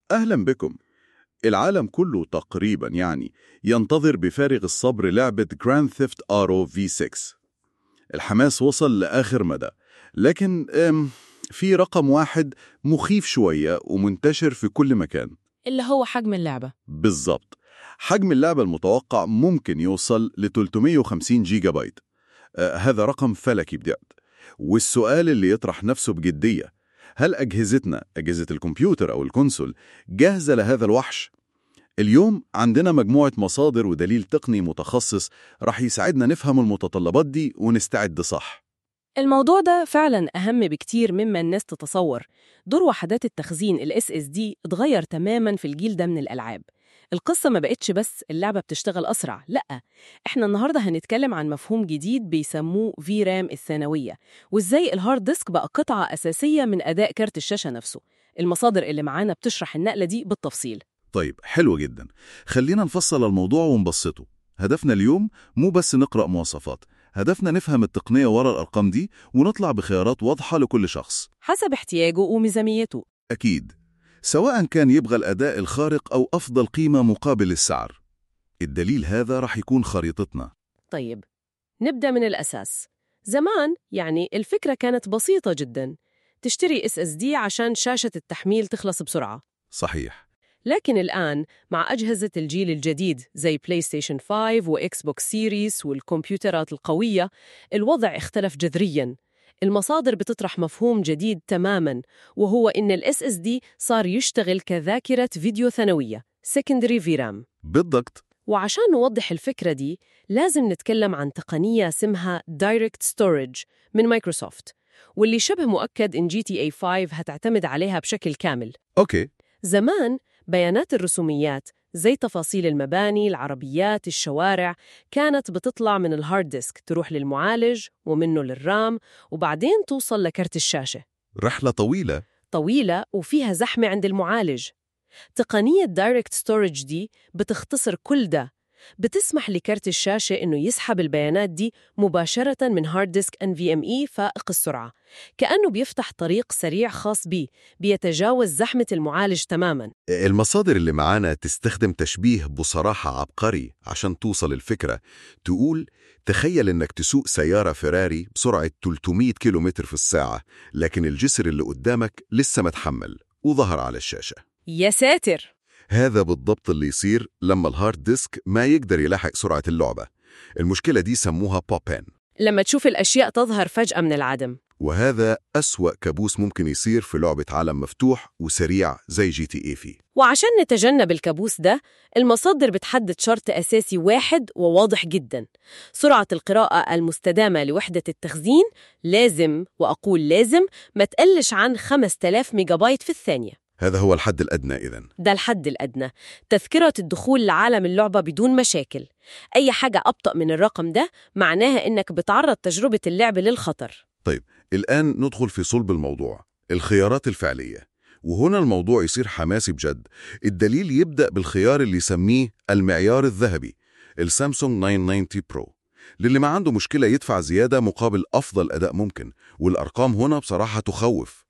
أهلا بكم العالم كله تقريبا يعني ينتظر بفارغ الصبر لعبة Grand Theft Auto V6 الحماس وصل لآخر مدى لكن أم في رقم واحد مخيف شوية ومنتشر في كل مكان اللي هو حجم اللعبة بالظبط حجم اللعبة المتوقع ممكن يوصل ل 350 جيجا بايت آه هذا رقم فلكي بجد والسؤال اللي يطرح نفسه بجدية هل أجهزتنا أجهزة الكمبيوتر أو الكونسول جاهزة لهذا الوحش؟ اليوم عندنا مجموعة مصادر ودليل تقني متخصص راح يساعدنا نفهم المتطلبات دي ونستعد صح الموضوع ده فعلا أهم بكتير مما الناس تتصور دور وحدات التخزين ال SSD اتغير تماما في الجيل ده من الألعاب القصة ما بقتش بس اللعبة بتشتغل أسرع لأ إحنا النهاردة هنتكلم عن مفهوم جديد بيسموه في رام الثانوية وإزاي الهارد ديسك بقى قطعة أساسية من أداء كارت الشاشة نفسه المصادر اللي معانا بتشرح النقلة دي بالتفصيل طيب حلو جدا خلينا نفصل الموضوع ونبسطه هدفنا اليوم مو بس نقرأ مواصفات هدفنا نفهم التقنية ورا الأرقام دي ونطلع بخيارات واضحة لكل شخص حسب احتياجه وميزانيته أكيد سواء كان يبغى الأداء الخارق أو أفضل قيمة مقابل السعر الدليل هذا رح يكون خريطتنا طيب نبدأ من الأساس زمان يعني الفكرة كانت بسيطة جدا تشتري SSD عشان شاشة التحميل تخلص بسرعة صحيح لكن الآن مع أجهزة الجيل الجديد زي بلاي ستيشن 5 وإكس بوكس سيريس والكمبيوترات القوية الوضع اختلف جذرياً المصادر بتطرح مفهوم جديد تماماً وهو إن ال SSD صار يشتغل كذاكرة فيديو ثانوية Secondary VRAM بالضبط وعشان نوضح الفكرة دي لازم نتكلم عن تقنية اسمها Direct Storage من مايكروسوفت واللي شبه مؤكد إن GTA 5 هتعتمد عليها بشكل كامل أوكي زمان بيانات الرسوميات زي تفاصيل المباني، العربيات، الشوارع كانت بتطلع من الهارد ديسك تروح للمعالج ومنه للرام وبعدين توصل لكرت الشاشة رحلة طويلة طويلة وفيها زحمة عند المعالج تقنية دايركت ستورج دي بتختصر كل ده بتسمح لكرت الشاشة إنه يسحب البيانات دي مباشرة من هارد ديسك NVMe فائق السرعة كأنه بيفتح طريق سريع خاص بيه بيتجاوز زحمة المعالج تماماً المصادر اللي معانا تستخدم تشبيه بصراحة عبقري عشان توصل الفكرة تقول تخيل انك تسوق سيارة فيراري بسرعة 300 كيلومتر في الساعة لكن الجسر اللي قدامك لسه متحمل وظهر على الشاشة يا ساتر هذا بالضبط اللي يصير لما الهارد ديسك ما يقدر يلاحق سرعة اللعبة المشكلة دي سموها بوبين لما تشوف الأشياء تظهر فجأة من العدم وهذا أسوأ كابوس ممكن يصير في لعبة عالم مفتوح وسريع زي جي تي اي في وعشان نتجنب الكابوس ده المصادر بتحدد شرط أساسي واحد وواضح جدا سرعة القراءة المستدامة لوحدة التخزين لازم وأقول لازم ما تقلش عن 5000 ميجا بايت في الثانية هذا هو الحد الأدنى إذن ده الحد الأدنى تذكرة الدخول لعالم اللعبة بدون مشاكل أي حاجة أبطأ من الرقم ده معناها إنك بتعرض تجربة اللعب للخطر الآن ندخل في صلب الموضوع الخيارات الفعلية وهنا الموضوع يصير حماسي بجد الدليل يبدأ بالخيار اللي يسميه المعيار الذهبي السامسونج 990 برو للي ما عنده مشكلة يدفع زيادة مقابل أفضل أداء ممكن والأرقام هنا بصراحة تخوف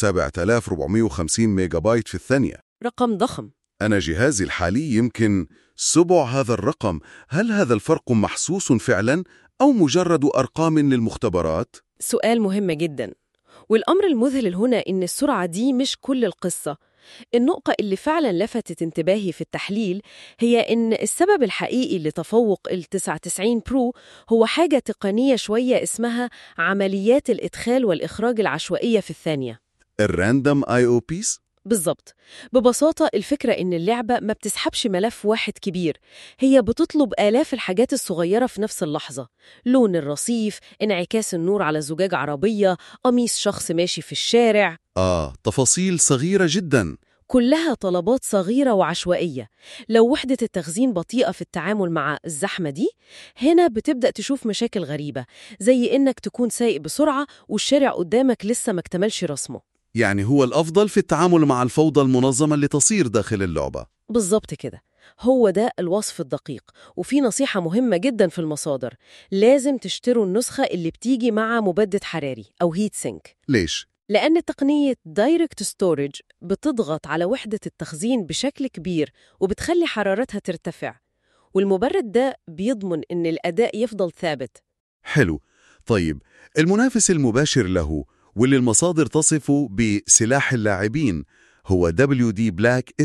7450 ميجا بايت في الثانية رقم ضخم أنا جهازي الحالي يمكن سبع هذا الرقم هل هذا الفرق محسوس فعلا أو مجرد أرقام للمختبرات؟ سؤال مهم جدا والأمر المذهل هنا إن السرعة دي مش كل القصة النقطة اللي فعلا لفتت انتباهي في التحليل هي إن السبب الحقيقي لتفوق ال 99 برو هو حاجة تقنية شوية اسمها عمليات الإدخال والإخراج العشوائية في الثانية الراندوم اي او بيس بالظبط ببساطة الفكرة إن اللعبة ما بتسحبش ملف واحد كبير هي بتطلب آلاف الحاجات الصغيرة في نفس اللحظة لون الرصيف انعكاس النور على زجاج عربية قميص شخص ماشي في الشارع آه تفاصيل صغيرة جدا كلها طلبات صغيرة وعشوائية لو وحدة التخزين بطيئة في التعامل مع الزحمة دي هنا بتبدأ تشوف مشاكل غريبة زي إنك تكون سايق بسرعة والشارع قدامك لسه ما اكتملش رسمه يعني هو الأفضل في التعامل مع الفوضى المنظمة اللي تصير داخل اللعبة بالظبط كده هو ده الوصف الدقيق وفي نصيحة مهمة جدا في المصادر لازم تشتروا النسخة اللي بتيجي مع مبدد حراري أو هيت سينك ليش؟ لأن تقنية دايركت ستورج بتضغط على وحدة التخزين بشكل كبير وبتخلي حرارتها ترتفع والمبرد ده بيضمن إن الأداء يفضل ثابت حلو طيب المنافس المباشر له واللي المصادر تصفه بسلاح اللاعبين هو WD Black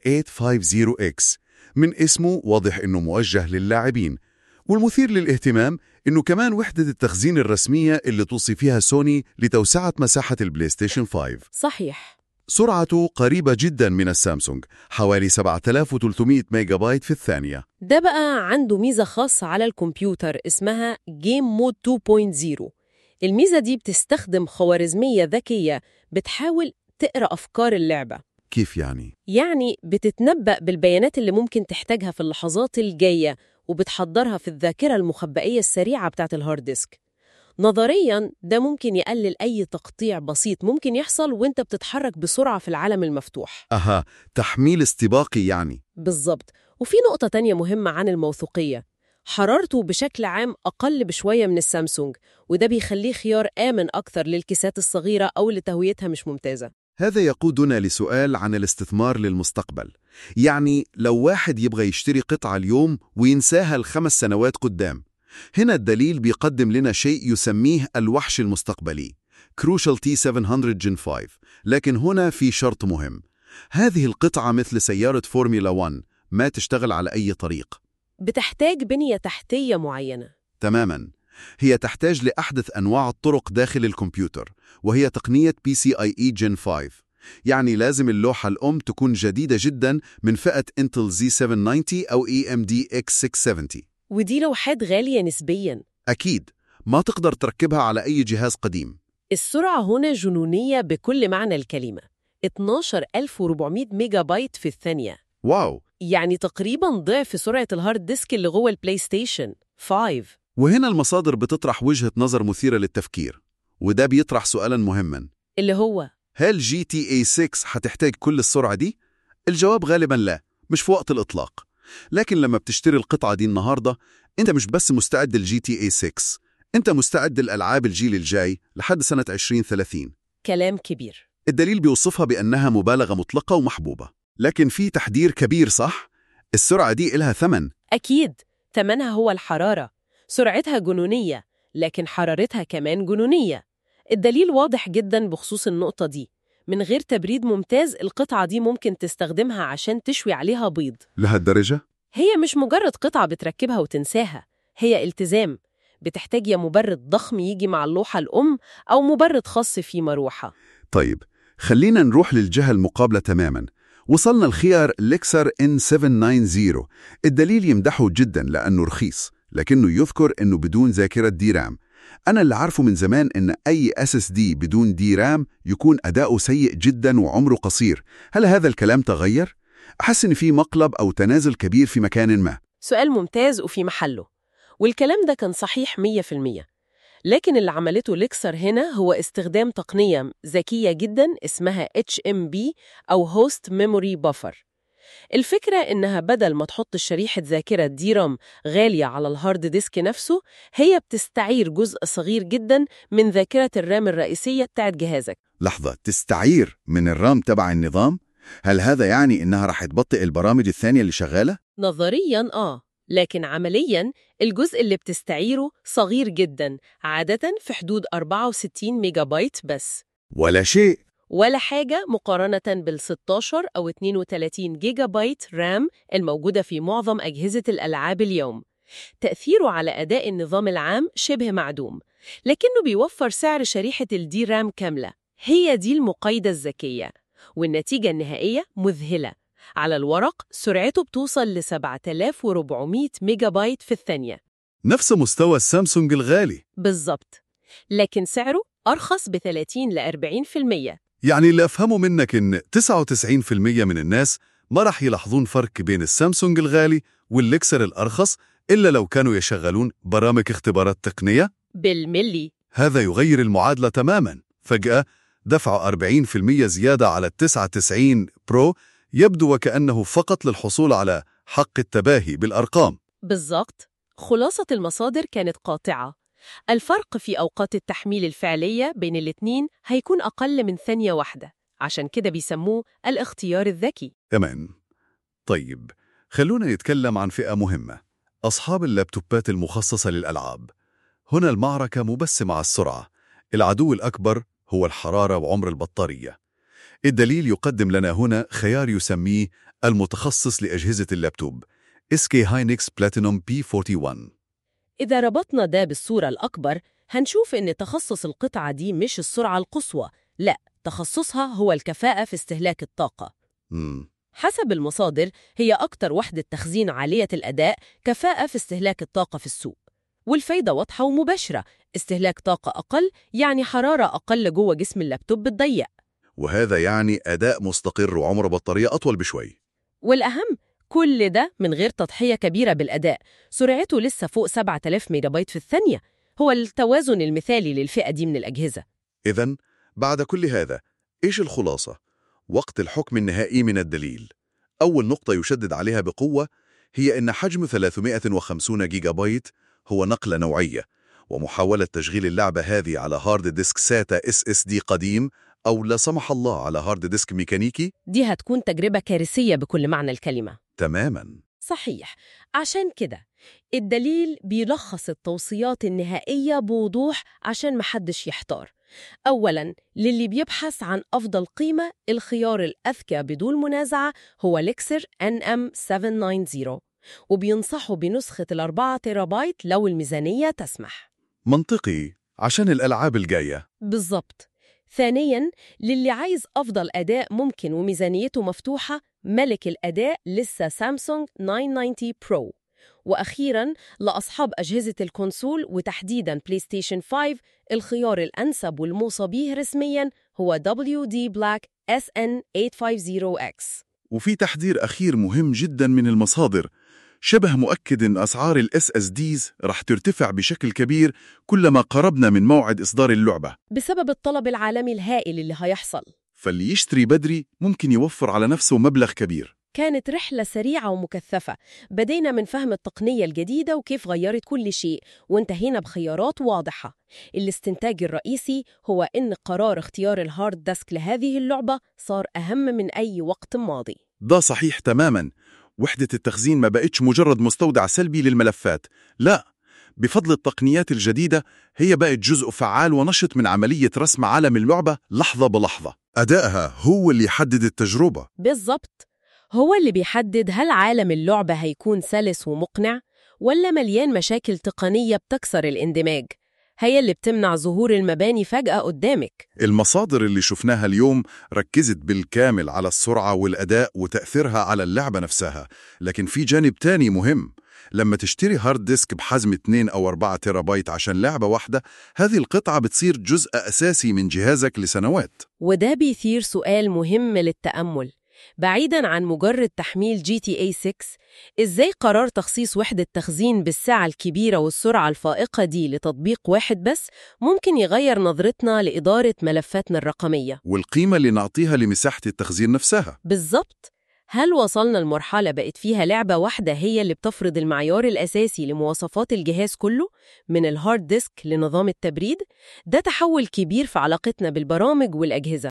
SN850X من اسمه واضح انه موجه للاعبين والمثير للاهتمام انه كمان وحدة التخزين الرسمية اللي توصي فيها سوني لتوسعة مساحة البلاي ستيشن 5 صحيح سرعته قريبة جدا من السامسونج حوالي 7300 ميجا بايت في الثانية ده بقى عنده ميزة خاصة على الكمبيوتر اسمها Game Mode 2.0 الميزة دي بتستخدم خوارزمية ذكية بتحاول تقرأ أفكار اللعبة كيف يعني؟ يعني بتتنبأ بالبيانات اللي ممكن تحتاجها في اللحظات الجاية وبتحضرها في الذاكرة المخبئية السريعة بتاعت الهارد ديسك نظرياً ده ممكن يقلل أي تقطيع بسيط ممكن يحصل وانت بتتحرك بسرعة في العالم المفتوح أها تحميل استباقي يعني بالظبط وفي نقطة تانية مهمة عن الموثوقية حرارته بشكل عام أقل بشوية من السامسونج وده بيخليه خيار آمن أكثر للكيسات الصغيرة أو اللي تهويتها مش ممتازة هذا يقودنا لسؤال عن الاستثمار للمستقبل يعني لو واحد يبغى يشتري قطعة اليوم وينساها الخمس سنوات قدام هنا الدليل بيقدم لنا شيء يسميه الوحش المستقبلي Crucial T700 Gen 5 لكن هنا في شرط مهم هذه القطعة مثل سيارة فورمولا 1 ما تشتغل على أي طريق بتحتاج بنية تحتية معينة تماما هي تحتاج لأحدث أنواع الطرق داخل الكمبيوتر وهي تقنية PCIe Gen 5 يعني لازم اللوحة الأم تكون جديدة جدا من فئة Intel Z790 أو AMD X670 ودي لوحات غالية نسبياً أكيد ما تقدر تركبها على أي جهاز قديم السرعة هنا جنونية بكل معنى الكلمة 12400 ميجا بايت في الثانية واو يعني تقريباً ضعف سرعة الهارد ديسك اللي جوه البلاي ستيشن 5 وهنا المصادر بتطرح وجهة نظر مثيرة للتفكير وده بيطرح سؤالا مهما اللي هو هل جي تي اي 6 هتحتاج كل السرعة دي؟ الجواب غالبا لا مش في وقت الإطلاق لكن لما بتشتري القطعة دي النهاردة انت مش بس مستعد للجي تي اي 6 انت مستعد للألعاب الجيل الجاي لحد سنة 2030 كلام كبير الدليل بيوصفها بأنها مبالغة مطلقة ومحبوبة لكن في تحذير كبير صح؟ السرعة دي إلها ثمن أكيد تمنها هو الحرارة سرعتها جنونية لكن حرارتها كمان جنونية الدليل واضح جدا بخصوص النقطة دي من غير تبريد ممتاز القطعة دي ممكن تستخدمها عشان تشوي عليها بيض لهالدرجة؟ هي مش مجرد قطعة بتركبها وتنساها هي التزام بتحتاج يا مبرد ضخم يجي مع اللوحة الأم أو مبرد خاص فيه مروحة طيب خلينا نروح للجهة المقابلة تماما وصلنا الخيار ليكسر N790 الدليل يمدحه جدا لأنه رخيص لكنه يذكر أنه بدون ذاكرة دي رام أنا اللي عارفه من زمان أن أي SSD بدون دي رام يكون أداؤه سيء جدا وعمره قصير هل هذا الكلام تغير؟ أحس أن في مقلب أو تنازل كبير في مكان ما سؤال ممتاز وفي محله والكلام ده كان صحيح 100% لكن اللي عملته ليكسر هنا هو استخدام تقنية ذكية جدا اسمها HMB أو Host Memory Buffer الفكرة إنها بدل ما تحط شريحة ذاكرة دي رام غالية على الهارد ديسك نفسه هي بتستعير جزء صغير جدا من ذاكرة الرام الرئيسية بتاعت جهازك لحظة تستعير من الرام تبع النظام؟ هل هذا يعني إنها راح تبطئ البرامج الثانية اللي شغالة؟ نظرياً آه لكن عملياً الجزء اللي بتستعيره صغير جدا عادة في حدود 64 ميجا بايت بس ولا شيء ولا حاجة مقارنة بال 16 أو 32 جيجا بايت رام الموجودة في معظم أجهزة الألعاب اليوم تأثيره على أداء النظام العام شبه معدوم لكنه بيوفر سعر شريحة الدي رام كاملة هي دي المقايضة الذكية والنتيجة النهائية مذهلة على الورق سرعته بتوصل ل 7400 ميجا بايت في الثانية نفس مستوى السامسونج الغالي بالظبط لكن سعره أرخص ب 30 ل 40% يعني اللي أفهمه منك إن 99% من الناس ما راح يلاحظون فرق بين السامسونج الغالي والليكسر الأرخص إلا لو كانوا يشغلون برامج اختبارات تقنية بالملي هذا يغير المعادلة تماما فجأة دفع 40% زيادة على ال 99 برو يبدو وكأنه فقط للحصول على حق التباهي بالأرقام بالظبط خلاصة المصادر كانت قاطعة الفرق في أوقات التحميل الفعلية بين الاتنين هيكون أقل من ثانية واحدة عشان كده بيسموه الاختيار الذكي أمان طيب خلونا نتكلم عن فئة مهمة أصحاب اللابتوبات المخصصة للألعاب هنا المعركة مو بس مع السرعة العدو الأكبر هو الحرارة وعمر البطارية الدليل يقدم لنا هنا خيار يسميه المتخصص لأجهزة اللابتوب SK Hynix Platinum P41 إذا ربطنا ده بالصورة الأكبر هنشوف إن تخصص القطعة دي مش السرعة القصوى لا تخصصها هو الكفاءة في استهلاك الطاقة مم. حسب المصادر هي أكتر وحدة تخزين عالية الأداء كفاءة في استهلاك الطاقة في السوق والفايدة واضحة ومباشرة استهلاك طاقة أقل يعني حرارة أقل جوه جسم اللابتوب بتضيق وهذا يعني أداء مستقر وعمر بطارية أطول بشوي والأهم كل ده من غير تضحية كبيرة بالأداء سرعته لسه فوق 7000 ميجا بايت في الثانية هو التوازن المثالي للفئة دي من الأجهزة إذا بعد كل هذا إيش الخلاصة؟ وقت الحكم النهائي من الدليل أول نقطة يشدد عليها بقوة هي أن حجم 350 جيجا بايت هو نقلة نوعية ومحاولة تشغيل اللعبة هذه على هارد ديسك ساتا اس اس دي قديم أو لا سمح الله على هارد ديسك ميكانيكي دي هتكون تجربة كارثية بكل معنى الكلمة تماماً صحيح عشان كده الدليل بيلخص التوصيات النهائية بوضوح عشان محدش يحتار أولاً للي بيبحث عن أفضل قيمة الخيار الأذكى بدون منازعة هو ليكسر NM790 وبينصحوا بنسخة الأربعة تيرابايت لو الميزانية تسمح منطقي عشان الألعاب الجاية بالظبط ثانياً للي عايز أفضل أداء ممكن وميزانيته مفتوحة ملك الأداء لسه سامسونج 990 برو وأخيراً لأصحاب أجهزة الكونسول وتحديداً بلاي ستيشن 5 الخيار الأنسب والموصى به رسمياً هو WD Black SN850X وفي تحذير أخير مهم جدا من المصادر شبه مؤكد أن أسعار ال SSDs رح ترتفع بشكل كبير كلما قربنا من موعد إصدار اللعبة بسبب الطلب العالمي الهائل اللي هيحصل فاللي يشتري بدري ممكن يوفر على نفسه مبلغ كبير كانت رحلة سريعة ومكثفة بدينا من فهم التقنية الجديدة وكيف غيرت كل شيء وانتهينا بخيارات واضحة الاستنتاج الرئيسي هو إن قرار اختيار الهارد ديسك لهذه اللعبة صار أهم من أي وقت ماضي ده صحيح تماما وحدة التخزين ما بقتش مجرد مستودع سلبي للملفات لا بفضل التقنيات الجديدة هي بقت جزء فعال ونشط من عملية رسم عالم اللعبة لحظة بلحظة أدائها هو اللي يحدد التجربة بالظبط هو اللي بيحدد هل عالم اللعبة هيكون سلس ومقنع ولا مليان مشاكل تقنية بتكسر الاندماج هي اللي بتمنع ظهور المباني فجأة قدامك المصادر اللي شفناها اليوم ركزت بالكامل على السرعة والأداء وتأثيرها على اللعبة نفسها لكن في جانب تاني مهم لما تشتري هارد ديسك بحجم 2 أو 4 تيرابايت عشان لعبة واحدة هذه القطعة بتصير جزء أساسي من جهازك لسنوات وده بيثير سؤال مهم للتأمل بعيداً عن مجرد تحميل جي تي اي 6 إزاي قرار تخصيص وحدة تخزين بالسعة الكبيرة والسرعة الفائقة دي لتطبيق واحد بس ممكن يغير نظرتنا لإدارة ملفاتنا الرقمية والقيمة اللي نعطيها لمساحة التخزين نفسها بالظبط هل وصلنا لمرحلة بقت فيها لعبة واحدة هي اللي بتفرض المعيار الأساسي لمواصفات الجهاز كله من الهارد ديسك لنظام التبريد؟ ده تحول كبير في علاقتنا بالبرامج والأجهزة